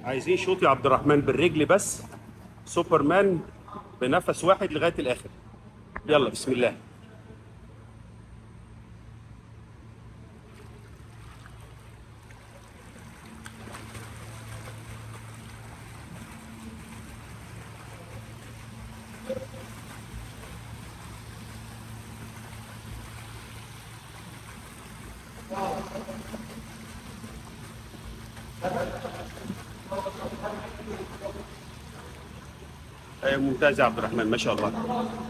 عايزين شوط يا عبد الرحمن بالرجل بس سوبرمان بنفس واحد لغايه الاخر يلا بسم الله أيوة، ممتاز يا عبد الرحمن ما شاء الله